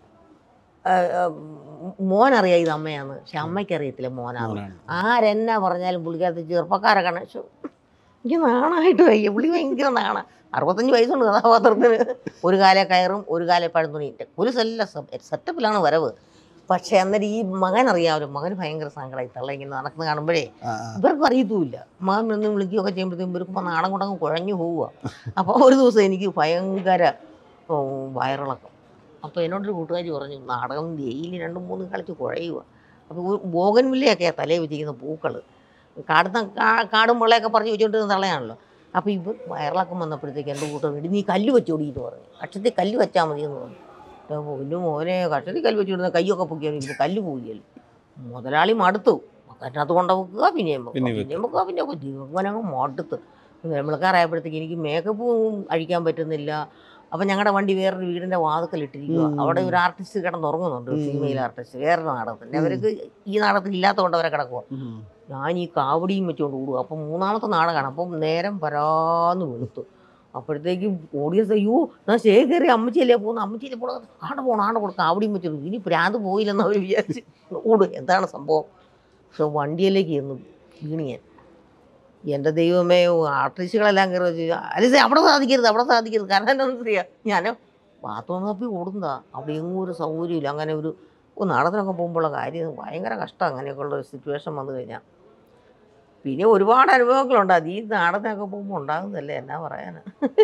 മോനറിയാം ഇത് അമ്മയാന്ന് പക്ഷെ അമ്മയ്ക്ക് അറിയത്തില്ല മോനാണ് മോനാണ്. ആരെന്നാ പറഞ്ഞാലും പുള്ളിക്കകത്ത് ചെറുപ്പക്കാരെ കാണാൻ ശ്ശോ, എനിക്ക് നാണായിട്ട് വയ്യ പുള്ളി ഭയങ്കര നാണ അറുപത്തഞ്ച് വയസ്സുണ്ട് കഥാപാത്രത്തിന് ഒരു കാലെ കയറും ഒരു കാലെ പഴന്തുണി ഒരു സെല്ല സെറ്റപ്പിലാണ് വരവ് പക്ഷെ അന്നേരം ഈ മകൻ അറിയാമല്ലോ മകൻ ഭയങ്കര സങ്കടമായി തള്ള ഇങ്ങനെ നടക്കുന്ന കാണുമ്പോഴേ ആ, ആ. ഇവർക്ക് അറിയത്തുമില്ല മകൻ ഒന്ന് വിളിക്കുകയൊക്കെ ചെയ്യുമ്പോഴത്തേക്കും ഇവർക്ക് ഇപ്പോൾ നാടൻ കൊണ്ടങ്ങ് കുഴഞ്ഞു പോവുക അപ്പോൾ ഒരു ദിവസം എനിക്ക് ഭയങ്കര ഓ, വയറിളക്കം അപ്പോൾ എന്നോടൊരു കൂട്ടുകാരി പറഞ്ഞു നാടകം ഡെയിലി രണ്ടും മൂന്നും കളിച്ച് കുഴയുക അപ്പോൾ ബോഗൻ വില്ലയൊക്കെയാണ് തലയിൽ വെച്ചിരിക്കുന്ന പൂക്കൾ കാടുന്ന കാ- കാടും മുളയൊക്കെ പറിച്ച് വെച്ചുകൊണ്ടിരുന്ന തള്ളയാണല്ലോ അപ്പോൾ ഇവർ വയറിളക്കം വന്നപ്പോഴത്തേക്ക് എൻ്റെ കൂട്ടർ ഇടി നീ കല്ല് വെച്ചോടിയിട്ട് പറഞ്ഞു കക്ഷത്തിൽ കല്ല് വെച്ചാൽ മതി എന്ന് പറഞ്ഞു എൻ്റെ പൊന്നു മോനെ കക്ഷത്തിൽ കല്ല് വെച്ചുകൊണ്ടിരുന്ന കയ്യൊക്കെ പൊക്കിയാൽ ഇപ്പോൾ കല്ല് പോവുകയല്ലോ മുതലാളി മടുത്തു അതിനകത്ത് കൊണ്ട് വെക്കുക പിന്നെയും വെക്കുക പിന്നെ വെക്കുക. പിന്നെയും വെക്കുക പിന്നെ ദിവങ്ങനങ്ങ് മടുത്ത് വെളുക്കാറായപ്പോഴത്തേക്ക് എനിക്ക് മേക്കപ്പും അഴിക്കാൻ പറ്റുന്നില്ല അപ്പം ഞങ്ങളുടെ വണ്ടി വേറൊരു വീടിൻ്റെ വാതുക്കലിട്ടിരിക്കുക ഉം. അവിടെ ഒരു ആർട്ടിസ്റ്റ് കിടന്നുറങ്ങുന്നുണ്ട് ഉം. ഫീമെയിൽ ആർട്ടിസ്റ്റ് വേറൊരു നാടകത്തിൻ്റെ ഉം. അവർക്ക് ഈ നാടകത്തിൽ ഇല്ലാത്തതുകൊണ്ട് അവരെ കിടക്കുക ഉം. ഞാൻ ഈ കാവടിയും വെച്ചുകൊണ്ട് ഓടുക അപ്പം മൂന്നാമത്തെ നാടകമാണ് അപ്പം നേരം വരാന്ന് വെളുത്തു അപ്പോഴത്തേക്കും ഓഡിയൻസ് അയ്യോ ഞാൻ ശേഖരി അമ്മച്ചിയല്ലേ പോകുന്നു അമ്മച്ചിയല്ലേ പോകണം ആടെ പോകണം ആടെ കൊടുക്കാം കാവടിയും വെച്ചോളൂ ഇനി ഭ്രാന്ത് പോയില്ലെന്ന് അവർ വിചാരിച്ച് ഓടും എന്താണ് സംഭവം പക്ഷെ വണ്ടിയിലേക്ക് ചെന്നു വീണ് ഞാൻ എൻ്റെ ദൈവമേ ആർട്ടിസ്റ്റുകളെല്ലാം കയറി വെച്ച് അലിസേ അവിടെ സാധിക്കരുത് അവിടെ സാധിക്കരുത് കാരണം എന്താണെന്ന് അറിയാം ഞാൻ ബാത്റൂം തപ്പി ഓടുന്നതാ അവിടെ എങ്ങും ഒരു സൗകര്യമില്ല അങ്ങനെ ഒരു ഓ നാടകത്തിനൊക്കെ പോകുമ്പോഴുള്ള കാര്യം ഭയങ്കര കഷ്ടം അങ്ങനെയൊക്കെയുള്ള ഒരു സിറ്റുവേഷൻ വന്നു കഴിഞ്ഞാൽ പിന്നെ ഒരുപാട് അനുഭവങ്ങളുണ്ട് അത് ഈ നാടകത്തിനൊക്കെ പോകുമ്പോൾ ഉണ്ടാകുന്നതല്ലേ എന്നാ പറയാനാ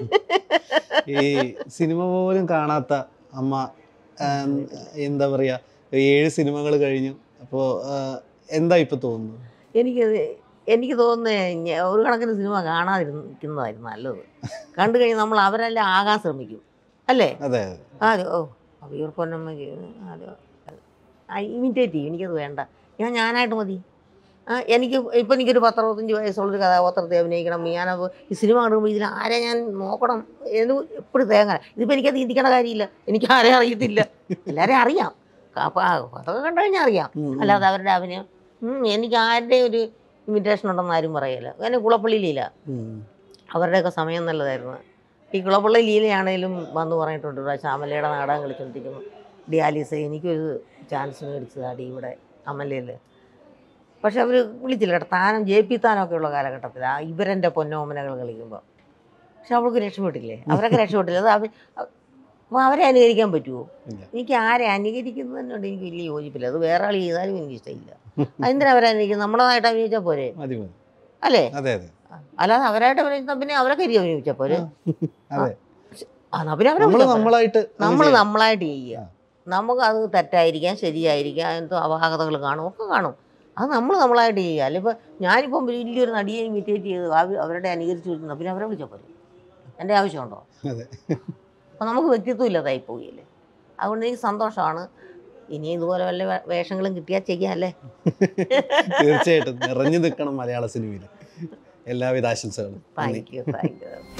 ഈ സിനിമ പോലും കാണാത്ത അമ്മ ആ, എന്താ പറയാ ഏഴ് സിനിമകൾ കഴിഞ്ഞു അപ്പോൾ എന്താ ഇപ്പൊ തോന്നുന്നത് എനിക്ക് എനിക്ക് തോന്നുന്നത് ഒരു കണക്കിന് സിനിമ കാണാതിരിക്കുന്നതായിരുന്നു നല്ലത് കണ്ടു കഴിഞ്ഞാൽ നമ്മൾ അവരെല്ലാം ആകാൻ ശ്രമിക്കും അല്ലേ അതെ അതെ ഓ അവിയൂർ പൊന്നമ്മ അതെ ഇമിറ്റേറ്റ് ചെയ്യും എനിക്കത് വേണ്ട ഞാൻ ഞാനായിട്ട് മതി ആ എനിക്ക് ഇപ്പം എനിക്കൊരു പത്തറുപത്തഞ്ച് വയസ്സുള്ളൊരു കഥാപാത്രത്തെ അഭിനയിക്കണം ഞാനത് ഈ സിനിമ കാണുമ്പോൾ ഇതിൽ ആരെ ഞാൻ നോക്കണം എന്ന് എപ്പോഴും തേങ്ങ ഇതിപ്പോൾ എനിക്കത് ചിന്തിക്കേണ്ട കാര്യമില്ല എനിക്ക് ആരെയും അറിയത്തില്ല എല്ലാവരെയും അറിയാം അപ്പോൾ അതൊക്കെ കണ്ടു കഴിഞ്ഞാൽ അറിയാം ഉം, ഉം. അല്ലാതെ അവരുടെ അഭിനയം ഉം, എനിക്ക് ആരുടെയും ഒരു ഇമിറ്റേഷൻ ഉണ്ടെന്ന് ആരും പറയില്ല അങ്ങനെ കുളപ്പള്ളി ലീല ഉം. അവരുടെയൊക്കെ സമയം നല്ലതായിരുന്നു ഈ കുളപ്പള്ളി ലീലയാണേലും വന്ന് പറഞ്ഞിട്ടുണ്ട് ഇവിടെ ശ്യാമലയുടെ നാടകം കളിച്ചോണ്ടിരിക്കുന്നു ഡിയാലിസ് എനിക്കൊരു ചാൻസ് മേടിച്ചതാടി ഇവിടെ അമലയിൽ പക്ഷെ അവർ വിളിച്ചില്ല കേട്ടോ താനം ജെ പി താനമൊക്കെ ഉള്ള കാലഘട്ടത്തിൽ ആ ഇവരെൻ്റെ പൊന്നോമനകൾ കളിക്കുമ്പോൾ പക്ഷെ അവൾക്ക് രക്ഷപ്പെട്ടില്ലേ അവരൊക്കെ രക്ഷപ്പെട്ടില്ല അത് അവർ അപ്പോൾ അവരെ അനുകരിക്കാൻ പറ്റുമോ ഇല്ല. എനിക്ക് ആരെ അനുകരിക്കുന്നതിനോട് എനിക്ക് വലിയ യോജിപ്പില്ല അത് വേറെ ആൾ ചെയ്താലും എനിക്ക് ഇഷ്ടമില്ല അതെന്തിനാ അവരെ അനുകരിക്കുന്നത് നമ്മളതായിട്ട് അഭിനയിച്ചാൽ പോരെ മതി മതി അല്ലേ അതെ അതെ അല്ലാതെ അവരായിട്ട് അഭിനയിച്ച പിന്നെ അവരെ കരി അഭിനയിച്ച പോലെ അതെ എന്നാ പിന്നെ അവരെ നമ്മൾ വിളിച്ചാ പോരെ. നമ്മളായിട്ട് നമ്മൾ ചെയ്യാം. നമ്മളായിട്ട് ചെയ്യുക നമുക്ക് അത് തെറ്റായിരിക്കാം ശരിയായിരിക്കാം എന്തോ അപാകതകൾ കാണും ഒക്കെ കാണും അത് നമ്മൾ നമ്മളായിട്ട് ചെയ്യുക അല്ല ഇപ്പോൾ ഞാനിപ്പം വലിയൊരു നടിയെ ഇമിറ്റേറ്റ് ചെയ്ത് അവ- അവരുടെ അനുകരിച്ച് വരുന്ന പിന്നെ അവരെ വിളിച്ചാൽ പോലെ എൻ്റെ ആവശ്യമുണ്ടോ അതെ അപ്പം നമുക്ക് വ്യക്തിത്വം ഇല്ലാതായി പോവുകയില്ലേ അതുകൊണ്ട് എനിക്ക് സന്തോഷമാണ് ഇനി ഇതുപോലെ വല്ല വേ- വേഷങ്ങളും കിട്ടിയാൽ ചെയ്യാമല്ലേ തീർച്ചയായിട്ടും നിറഞ്ഞു നിൽക്കണം മലയാള സിനിമയിൽ എല്ലാവിധ ആശംസകളും നന്ദി താങ്ക് യു താങ്ക് യു